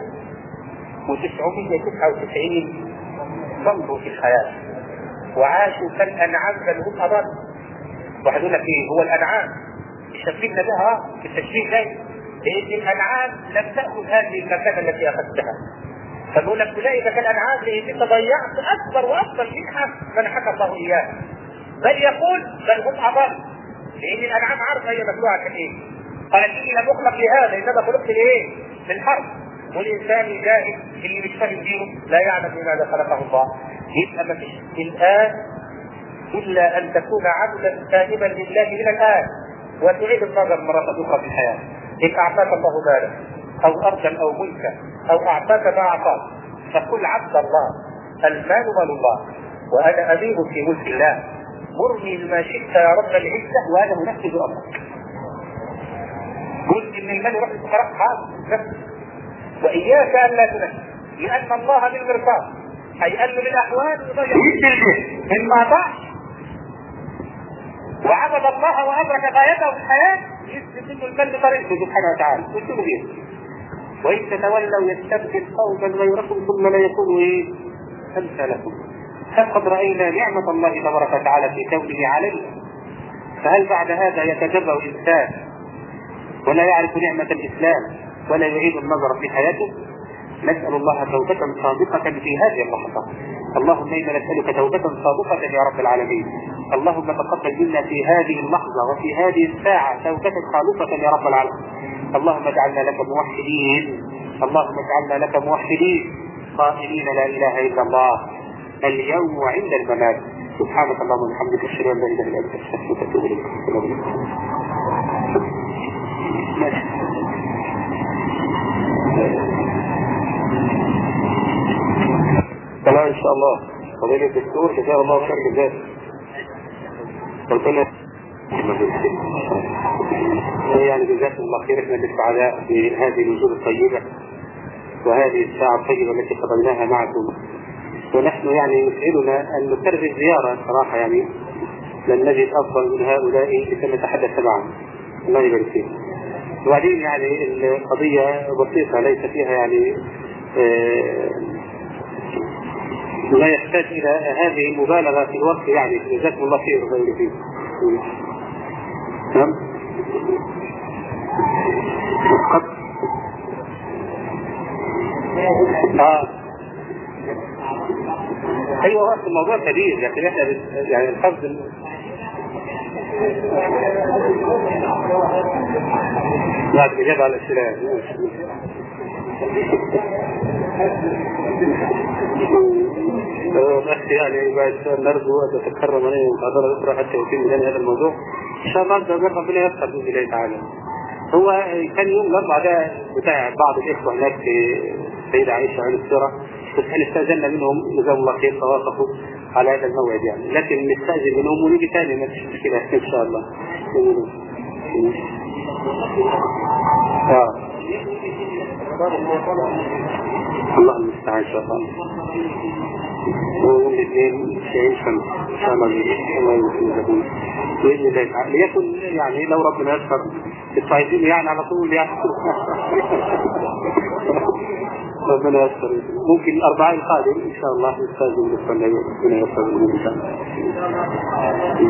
و999 ضلوا في الحياة وعاشوا كالأنعام بل هم أضل. واحد يقول لك ايه؟ هو الأنعام شبهنا بها في التشبيه ده لأن الأنعام لم تأخذ هذه المكانة التي أخذتها فبقول لك اولئك كالانعام لان انت ضيعت اكبر واكبر منحه منحك الله اياه بل يقول بل هم اضل لان الانعام عارفه هي مخلوقه عشان ايه؟ قالت اني لم اخلق لهذا انما خلقت لايه؟ للحرب والانسان الجاهل اللي مش فاهم دينه لا يعلم لماذا خلقه الله يبقى ما فيش الان الا ان تكون عبدا تائبا لله من الان وتعيد النظر مرة أخرى في الحياة إن أعطاك الله مالا أو أرضا أو ملكا أو أعطاك ما أعطاك فقل عبد الله المال مال الله وأنا أمين في ملك الله مرني بما شئت يا رب العزة وأنا أنفذ أمرك قلت إن المال يروح للفقراء حاضر وإياك أن لا تنفذ لأن الله بالمرصاد هيقلب الأحوال ويضيع إن ما ضاعش وعبد الله وادرك غايته في الحياه يثبت انه المال بطريقته سبحانه وتعالى ويكتبوا فيه وان تتولوا يستبدل قوما غيركم ثم لا يكونوا ايه؟ امثالكم فقد راينا نعمه الله تبارك وتعالى في كونه علينا فهل بعد هذا يتجرا الانسان ولا يعرف نعمه الاسلام ولا يعيد النظر في حياته نسال الله توبه صادقه في هذه اللحظه اللهم انا نسالك توبه صادقه يا رب العالمين اللهم تقبل منا في هذه اللحظة وفي هذه الساعة توبة خالصة يا رب العالمين اللهم اجعلنا لك موحدين اللهم اجعلنا لك موحدين قائلين لا إله إلا الله اليوم وعند الممات سبحانك اللهم وبحمدك اشهد ان لا اله الا انت استغفرك واتوب اليك تمام ان شاء الله فضيلة الدكتور جزاه الله خير جزاه ربنا يعني جزاكم الله خير احنا بالسعداء بهذه الوجوه الطيبه وهذه الساعه الطيبه التي قضيناها معكم ونحن يعني يسعدنا ان نكرر الزياره صراحه يعني لن نجد افضل من هؤلاء لكي نتحدث معهم الله يبارك فيك وبعدين يعني القضيه بسيطه ليس فيها يعني آه لا يحتاج الى هذه المبالغه في الوقت يعني جزاكم الله خير وغير فيه. نعم. قد اه ايوه هو الموضوع كبير لكن احنا يعني القصد بعد الاجابه على الاسئله بس يعني بعد نرجو ان تتكرم علي المحاضره الاخرى حتى يتم لنا هذا الموضوع ان شاء الله ربنا ربنا ييسر باذن الله تعالى هو كان يوم الاربعاء ده بتاع بعض الاخوه هناك في السيده عائشه عين السيره بس احنا استاذنا منهم جزاهم الله خير فوافقوا على هذا الموعد يعني لكن نستاذن منهم ونيجي ثاني ما فيش مشكله ان شاء الله اه الله المستعان ان شاء الله والاثنين شيء شمس ان شاء الله الله باذن الله تعالى ليكن يعني لو ربنا يسر الصعيدين يعني على طول يعني ربنا يسر ممكن الاربعاء القادم ان شاء الله نستاذن بالصلاه ربنا يسر ان شاء الله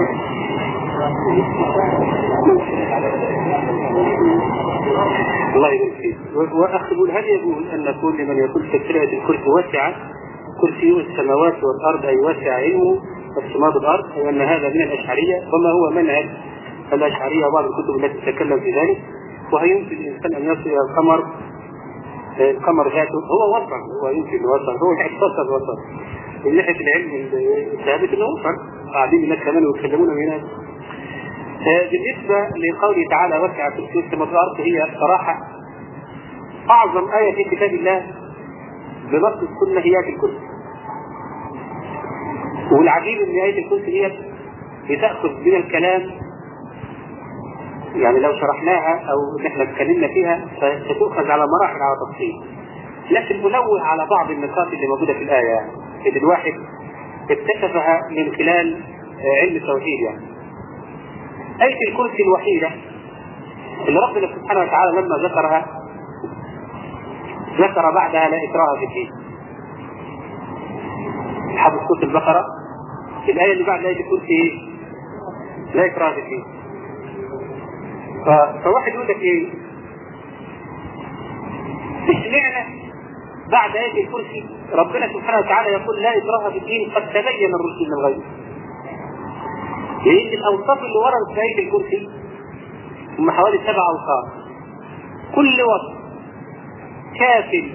الله يبارك فيك واخ يقول هل يجوز ان نقول لمن يقول تشريعه الكرسي واسعه كرسي السماوات والارض اي واسع علمه والسماوات والارض او ان هذا من الاشعريه وما هو منهج الاشعريه وبعض الكتب التي تتكلم في ذلك وهل يمكن الانسان ان يصل الى القمر القمر ذاته هو وصل هو يمكن وصل هو اتصل وصل من ناحيه العلم الثابت انه وصل قاعدين هناك كمان ويتكلمون من هناك بالنسبة لقوله تعالى وسع كرسي السماوات والأرض هي صراحة أعظم آية في كتاب الله بنص السنة هي آية الكرسي. والعجيب إن آية الكرسي هي بتأخذ من الكلام يعني لو شرحناها أو إن إحنا اتكلمنا فيها ستؤخذ على مراحل على تفصيل. لكن منوه على بعض النقاط اللي موجودة في الآية يعني اللي الواحد اكتشفها من خلال علم التوحيد يعني. آية الكرسي الوحيدة اللي ربنا سبحانه وتعالى لما ذكرها ذكر بعدها لا إكراه في الدين. حفظ سورة البقرة الآية اللي بعد آية الكرسي إيه؟ لا إكراه في الدين. فواحد يقول لك إيه؟ اشمعنى بعد آية الكرسي ربنا سبحانه وتعالى يقول لا إكراه في الدين قد تبين الرشد من الغيب. لان الاوصاف اللي ورا في آية الكرسي هم حوالي سبع اوصاف كل وصف كافل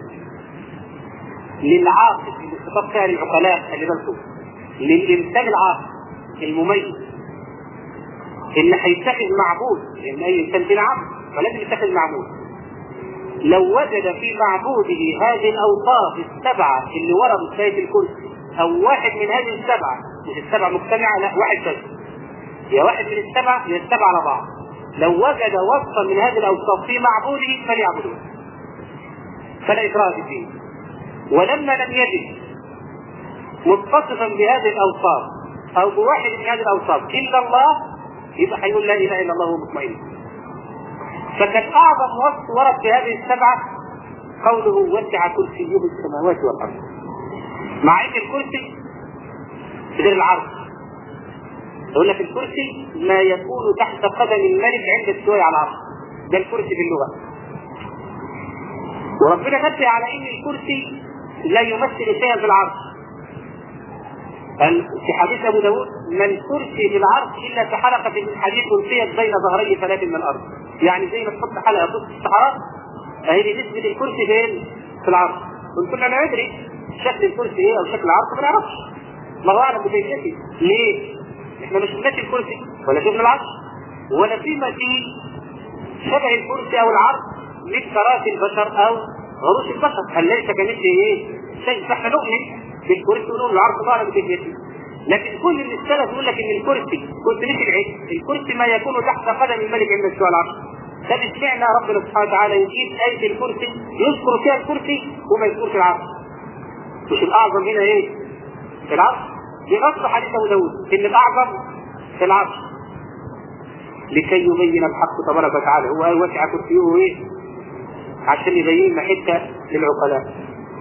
للعاقل اللي خطاب فيها للعقلاء خلي بالكم للانسان العاقل المميز اللي هيتخذ معبود لان اي انسان فينا عبد فلازم يتخذ معبود لو وجد في معبوده هذه الاوصاف السبعه اللي وردت في آية الكرسي او واحد من هذه السبعه مش السبعه مجتمعه لا واحد بس يا واحد من السبعه يا السبعه على بعض لو وجد وصفا من هذه الاوصاف في معبوده فليعبدوه فلا اكراه في الدين ولما لم يجد متصفا بهذه الاوصاف او بواحد من هذه الاوصاف الا الله يبقى هيقول لا اله الا الله وهو مطمئن فكان اعظم وصف ورد في هذه السبعه قوله وسع كرسيه السماوات والارض مع ان الكرسي غير العرض يقول لك الكرسي ما يكون تحت قدم الملك عند السوي على العرض ده الكرسي في اللغه وربنا نبه على ان الكرسي لا يمثل شيئا في العرض قال في حديث ابو داود ما الكرسي في العرض الا كحلقه من حديد القيت بين ظهري فلات من الارض يعني زي ما تحط حلقه في الصحراء اهي دي نسبه الكرسي فين؟ في العرض كنا لا ندري شكل الكرسي ايه او شكل العرض ما نعرفش الله اعلم بكيفيته ليه؟ احنا مش شفناش الكرسي ولا شفنا العرض ولا في ما فيه شبه الكرسي او العرض من كراسي البشر او عروش البشر هل ليس كمثله ايه؟ شيء فاحنا نؤمن بالكرسي ونقول العرض الله اعلم بكيفيته لكن كل اللي السلف يقول لك ان الكرسي كرسي مش العيش الكرسي ما يكون تحت قدم الملك عند السؤال العرش طب اشمعنى ربنا سبحانه وتعالى يجيب آية الكرسي يذكر فيها الكرسي وما يذكرش العرش مش الأعظم هنا إيه؟ العرش بنص حديث أبو داود إن الأعظم في العرش لكي يبين الحق تبارك وتعالى هو وسع كرسيه إيه؟ عشان يبين لنا حتة للعقلاء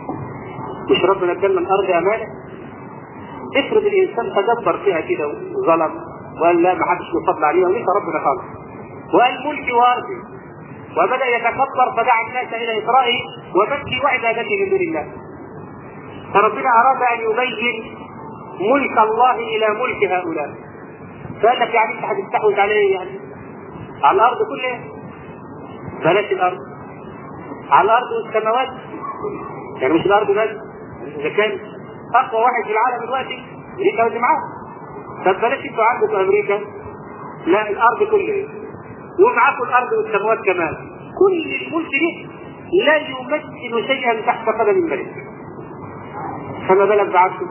مش ربنا ادالنا الأرض أمانة افرض الإنسان تدبر فيها كده وظلم وقال لا ما حدش يفضل عليها وليس ربنا خالص وقال ملكي وارضي وبدا يتكبر فدعا الناس الى اقرائه وملكي وعبادته من دون الله فربنا اراد ان يبين ملك الله الى ملك هؤلاء فقال لك يعني انت هتستحوذ على ايه يعني؟ على الارض كلها بلاش الارض على الارض والسماوات يعني مش الارض بس اذا كان اقوى واحد في العالم دلوقتي امريكا واللي معاه طب بلاش انتوا عندكم امريكا لا الارض كلها ومعاكم الارض والسماوات كمان كل الملك ده لا يمثل شيئا تحت قدم الملك فما بالك بعرشه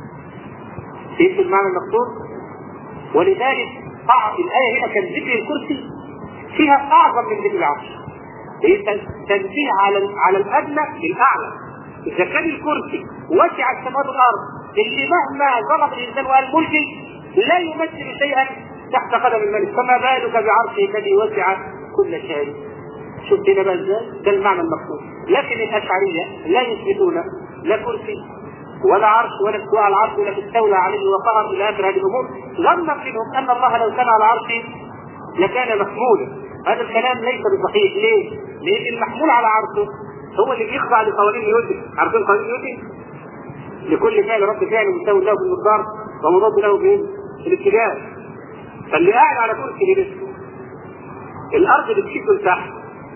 فهمت المعنى المقصود ولذلك الآية هنا كان ذكر الكرسي فيها أعظم من ذكر العرش هي تنبيه على على الأدنى للأعلى إذا كان الكرسي وسع السماوات والأرض اللي مهما ضرب الإنسان وقال ملكي لا يمثل شيئا تحت قدم الملك فما بالك بعرشه الذي وسع كل شيء شفت هنا بقى ازاي؟ ده المعنى المقصود لكن الاشعريه لا يثبتون لا كرسي ولا عرش ولا استواء على العرش ولا استولى عليه وقهر الى اخر هذه الامور ظنا منهم ان الله لو كان على عرشه لكان محمولا هذا الكلام ليس بصحيح ليه؟ لان المحمول على عرشه هو اللي بيخضع لقوانين نيوتن عارفين قوانين نيوتن؟ لكل فعل رد فعل مساوي له بالمقدار ومضاد له بالاتجاه فاللي قاعد على كرسي هنا الارض بتشده لتحت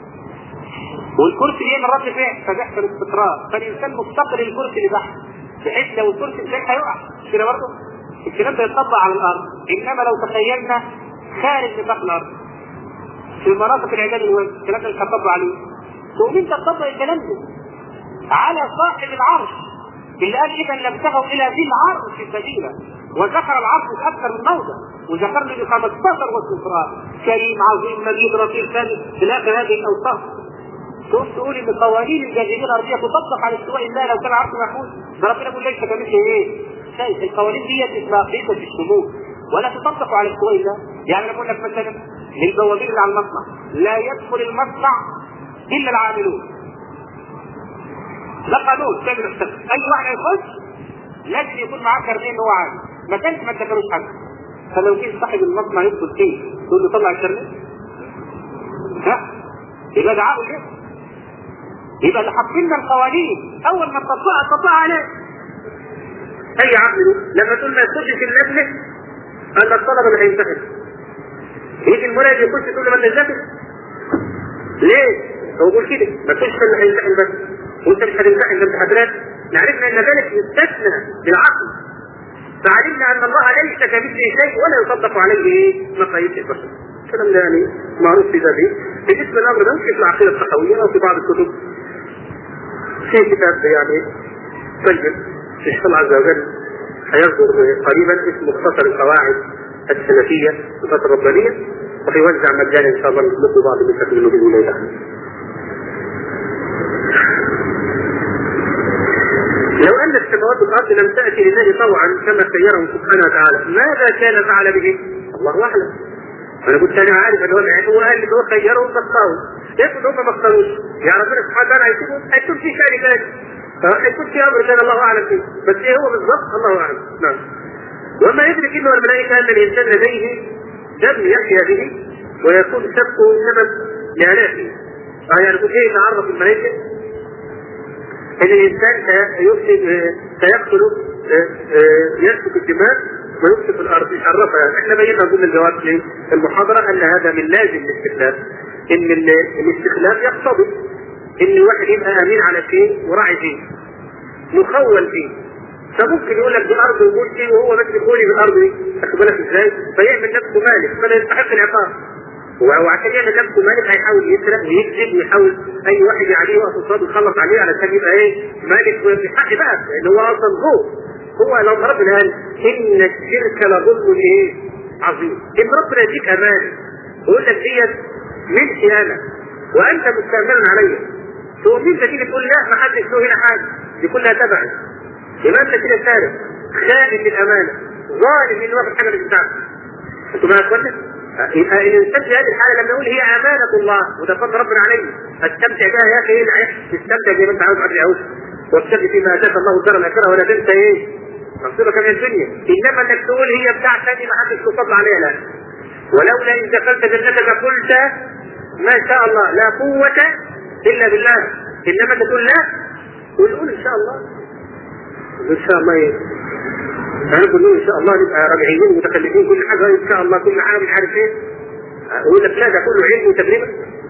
والكرسي يعمل رد فعل فبيحصل استقرار فالانسان مفتقر للكرسي اللي تحت بحيث لو الكرسي اللي هيقع مش كده برضه الكلام ده يطبق على الارض انما لو تخيلنا خارج نطاق الارض في مناطق العباد الوجه الكلام ده مش هتطبق عليه تقوم انت تطبق الكلام ده على صاحب العرش اللي قال اذا لم تهوا الى ذي العرش البديله وذكر العرش في اكثر من موضع وذكر لي ب 15 وصف القران كريم عظيم مجيد رفيق ثاني في الاخر هذه الاوصاف تقوم تقول ان قوانين الجاذبيه الارضيه تطبق على استواء الله لو كان عرش محمود ده ربنا يقول ليس كمثله ايه؟ شيء القوانين دي اسمها في الشمول ولا تطبق على استواء الله يعني انا بقول لك مثلا للبوابين اللي على المصنع لا يدخل المصنع الا العاملون ده قانون تعمل الشغل اي واحد يخش لازم يكون معاه كارنيه ان هو عامل ما كانش ما ادكروش حاجه فلو جه صاحب المصنع يدخل فيه تقول له طلع الكارنيه ها يبقى ده عقل كده يبقى اللي حاطين لنا القوانين اول ما تطبقها تطبقها عليه اي عقل لما تقول ما يخشش اللجنه ان الطلبه اللي هيمتحن يجي المراقب يخش تقول له ما انت ذاكر ليه؟ هو بيقول كده ما تخش اللي هيمتحن بس وانت مش هتمتحن ده امتحانات عرفنا ان ذلك يستثنى بالعقل فعلمنا ان الله ليس كمثله شيء ولا يصدق عليه ايه مقاييس البشر الكلام ده يعني معروف في ذاته بالنسبه للامر ده ممكن في العقيده الصحويه او في بعض الكتب في كتاب يعني طيب ان شاء الله عز وجل هيصدر قريبا اسمه مختصر القواعد السلفيه الصفات الربانيه وهيوزع مجانا ان شاء الله نطلب بعض من تكمله باذن الله تعالى. لو ان السماوات والارض لم تاتي لله طوعا كما سيره سبحانه وتعالى ماذا كان فعل به؟ الله اعلم. انا كنت انا عارف ان هو هو قال لي هو خيرهم فاختاروا. يقول هم ما اختاروش. يا ربنا سبحانه وتعالى هيسيبهم هيكون في شيء ثاني. هيكون في امر كان الله اعلم فيه. بس ايه هو بالضبط الله اعلم. نعم. وما يدرك انه الملائكه ان الانسان لديه دم يحيا به ويكون شكه سبب لهلاكه. يعني كيف يتعرف الملائكه ان الانسان سيقتل يسفك الدماء ويفسد الارض يشرفها احنا بينا ضمن الجواب في المحاضره ان هذا من لازم الاستخلاف ان الاستخلاف يقتضي ان الواحد يبقى امين على شيء وراعي فيه مخول فيه فممكن يقول لك دي ارض وملكي وهو بس يقولي بالارض دي واخد بالك ازاي؟ فيعمل نفسه مالك فلا يستحق العقاب وعشان يعمل نفسه مالك هيحاول يسرق ويكذب ويحاول اي واحد عليه وقت قصاد يخلص عليه علشان يبقى ايه مالك ويحق بقى لان هو اصلا هو هو لو ربنا قال ان الشرك لظلم ايه عظيم ان ربنا يديك امان ويقول لك ديت ملكي انا وانت مستامن عليا تقوم انت تيجي تقول لا ما حدش له هنا حاجه دي كلها تبعي يبقى انت كده سارق خائن للامانه ظالم ان واخد حاجه من بتاعتك انتوا معايا يا اخوانا؟ يبقى الانسان في هذه الحاله لما يقول هي امانه الله وده فضل ربنا عليه استمتع بها يا اخي ايه العيش تستمتع زي ما انت عاوز عدل عاوز وابتغي فيما اتاك الله الدار الاخره ولا تنسى ايه نصيبك من الدنيا انما انك تقول هي بتاعتي ما حدش يفضل عليها لا ولولا ان دخلت جنتك قلت ما شاء الله لا قوه الا بالله انما تقول لا قول قول ان شاء الله ان شاء الله ايه هنقول ان شاء الله نبقى راجعين متكلفين كل حاجه ان شاء الله كل حاجه مش عارف ايه يقول لك لا ده كله علم وتجربه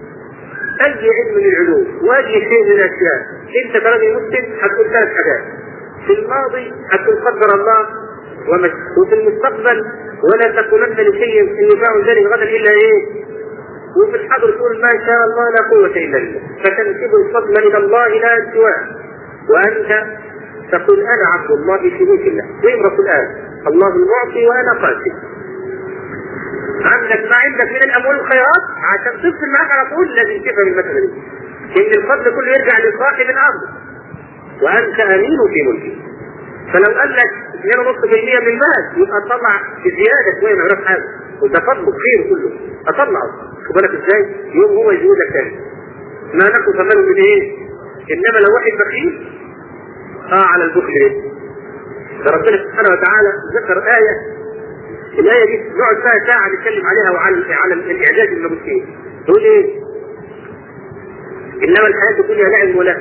اي علم من العلوم واي شيء من الاشياء انت كراجل مسلم هتقول ثلاث حاجات في الماضي هتقول قدر الله ومش وفي المستقبل ولا تقولن لشيء ان يفعل ذلك غدا الا ايه وفي الحاضر تقول ما شاء الله لا قوة إلا بالله فتنسب الفضل إلى الله لا سواه وأنت تقول انا عبد الله في ملك الله وين رسول الان الله المعطي وانا قاسم عندك ما عندك من الاموال والخيرات عشان تفصل معك على طول لازم تفهم المساله دي ان الفضل كله يرجع لصاحب الارض وانت امين في ملكه فلو قال لك 2.5% من المال يبقى تطلع زياده شويه ما يعرفش حاجه وده فضله خير كله اطلعه خد بالك ازاي؟ يوم هو يزودك تاني ما ناخد ثمنه من ايه؟ انما لو واحد بخيل اه على البخل ايه؟ ربنا سبحانه وتعالى ذكر آية الآية دي نقعد فيها ساعة نتكلم عليها وعلى على الإعجاز الموجود فيه. تقول إيه؟ إنما الحياة الدنيا لعب ولهو.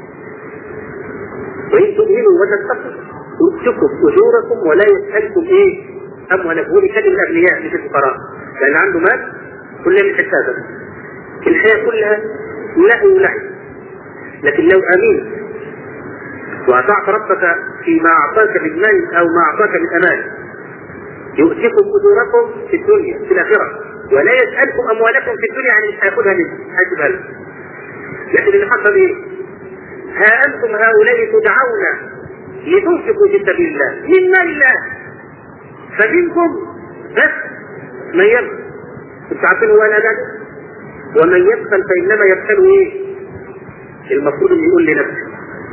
وإن تؤمنوا وتتقوا يؤتكم أجوركم ولا يسألكم إيه؟ أموالكم هو بيكلم الأغنياء مش الفقراء. لأن عنده مال كلها من حسابه. الحياة كلها لهو ولعب. لكن لو أمين وأطعت ربك فيما أعطاك من مال أو ما أعطاك من أمان يؤتكم أجوركم في الدنيا في الآخرة ولا يسألكم أموالكم في الدنيا يعني مش هياخدها منه هيسيبها لكم لكن اللي حصل إيه؟ ها أنتم هؤلاء تدعون لتنفقوا في سبيل الله من مال الله فمنكم بس من يبخل انتوا عارفين هو انا ده ومن يبخل فانما يبخل ايه؟ المفروض انه يقول لنفسه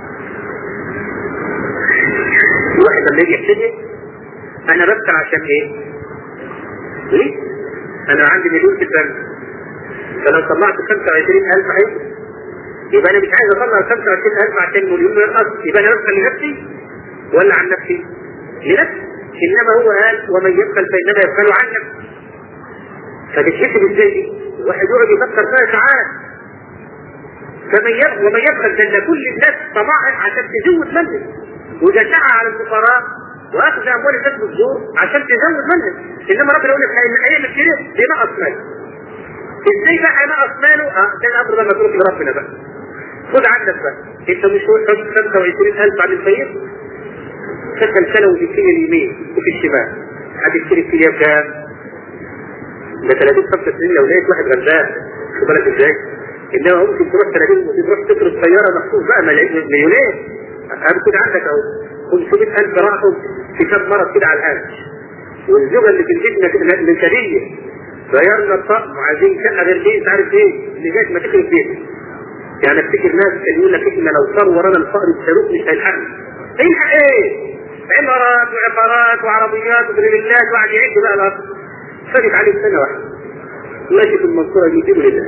الواحد لما يجي يحسبها انا ببخل عشان ايه؟ ليه؟ انا عندي مليون في البنك فلو طلعت 25000 عيب يبقى انا مش عايز اطلع 25000 عشان مليون من الاصل يبقى انا ببخل لنفسي ولا عن نفسي؟ لنفسي انما هو قال ومن يبخل فانما يبخل عن نفسه فتتحسب ازاي دي؟ الواحد يقعد يفكر فيها ساعات فمن يبخل ومن يبخل ده كل الناس طمعا عشان تزود منه وجشعها على الفقراء واخذ اموال الناس بالزور عشان تزود منها انما ربنا يقول لك هيعمل كده بينقص ماله ازاي بقى هينقص ماله؟ اه ده الامر بقى متروك لربنا بقى خد عندك بقى انت مش هو تحط 25000 على الفقير سكن سنه وفي الكليه اليمين وفي الشمال هتشتري الكليه بكام؟ ب 30 95 لو لقيت واحد غلبان خد بالك ازاي؟ انما ممكن تروح 30 وتروح تصرف سياره مخصوص بقى مليونين هتكون عندك اهو 500000 راحوا في كم مرض كده على الهامش والزوجه اللي في البيت نكديه غيرنا الطقم وعايزين شقه غير دي مش عارف ايه اللي جات ما تخرب بيتك يعني افتكر ناس كان يقول لك احنا لو صار ورانا الفقر الصاروخ مش هيلحقنا هيلحق ايه؟ عمارات وعقارات وعربيات وتريلات وقعد يعد بقى الارض فاتت عليه سنه واحده ماشي في المنصوره يجيبوا لله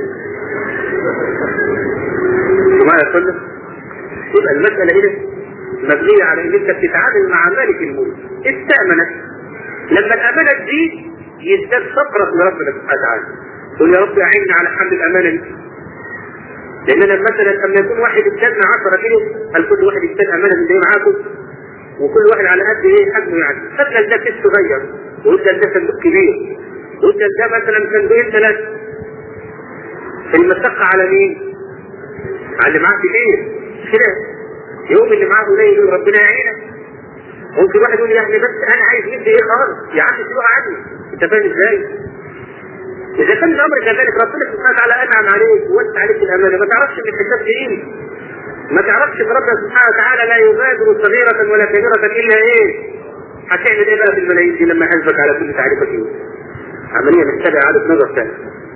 معايا كله يبقى المساله هنا مبنيه على ان انت بتتعامل مع مالك الملك استامنك لما الامانه تزيد يزداد فقرك لربنا سبحانه وتعالى تقول يا رب اعيننا على حمل الامانه دي لان مثلا لما يكون واحد ادانا 10 كيلو قال كل واحد ادى امانه من اللي معاكم وكل واحد على قد ايه حجمه يعني فادى ده كيس صغير وادى ده صندوق كبير وادى ده مثلا صندوقين ثلاثه المشقه على مين؟ على اللي معاه كتير كده يوم اللي معاه قليل يقول ربنا يعينك ممكن واحد يقول يعني بس انا عايز ندي ايه خالص يا عم سيبوها عني انت فاهم ازاي؟ اذا كان الامر كذلك ربنا سبحانه وتعالى انعم عليك ووسع عليك الامانه ما تعرفش ان الحساب تقيل ما تعرفش ان ربنا سبحانه وتعالى لا يغادر صغيره ولا كبيره الا ايه؟ هتعمل ايه بقى في الملايين دي لما يحاسبك على كل تعريفك ايه؟ عمليه محتاجه اعاده نظر ثاني.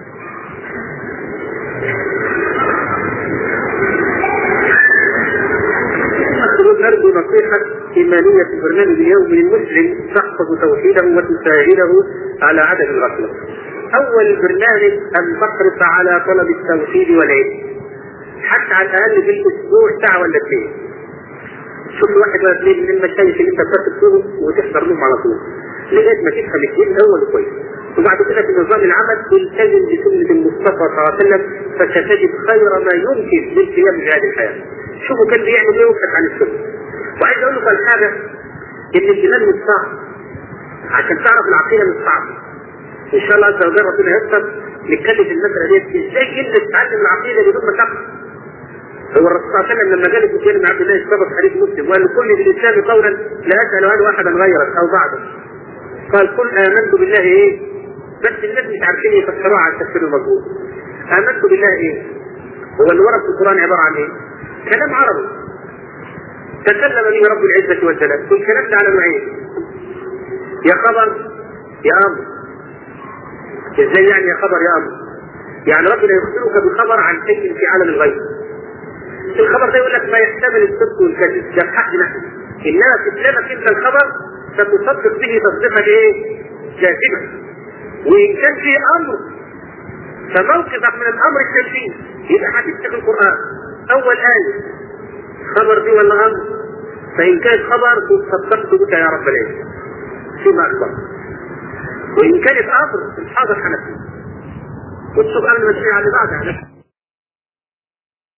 نرجو نصيحة إيمانية في برنامج اليوم للمسلم تحفظ توحيده وتساعده على عدم الغفلة. أول البرنامج أن تحرص على طلب التوحيد والعلم. حتى على الأقل في الأسبوع ساعة ولا اثنين. شوف واحد ولا اثنين من المشايخ اللي أنت بتثق فيهم وتحضر لهم على طول. لغاية ما تفهم الدين الأول كويس. وبعد كده في نظام العمل تلتزم بسنة المصطفى صلى الله عليه وسلم فستجد خير ما يمكن للقيام بهذه الحياة. شوفوا كان بيعمل ايه وابحث عن السنة. وعايز اقول لك على حاجة ان الايمان مش صعب. عشان تعرف العقيدة مش صعبة. ان شاء الله عز وجل ربنا ييسر نتكلم في المسألة دي ازاي انت تتعلم العقيدة بدون ما تقرأ. هو الرسول صلى الله عليه وسلم لما جاء سفيان بن عبد الله السبب حديث مسلم وقال كل في الاسلام قولا لا اسال عنه احدا غيرك او بعدك. قال قل امنت بالله ايه؟ بس الناس مش عارفين يفسروها على التفسير المظبوط. امنت بالله ايه؟ هو اللي ورد في القران عباره عن ايه؟ كلام عربي. تكلم به رب العزه والجلال، والكلام ده على نوعين. يا خبر يا امر. ازاي يعني يا خبر يا امر؟ يعني ربنا يخبرك بخبر عن شيء في عالم الغيب. الخبر ده يقول لك ما يحتمل الصدق والكذب ده بحق نحن انما في كلامك انت الخبر فتصدق به تصديقا ايه؟ جازما وان كان في امر فموقفك من الامر التنفيذ يبقى هتفتح القران اول ايه خبر دي ولا امر فان كان خبر صدقت بك يا رب العالمين فيما اخبر وان كانت امر الحاضر حنفي والسؤال المسؤول عن بعدها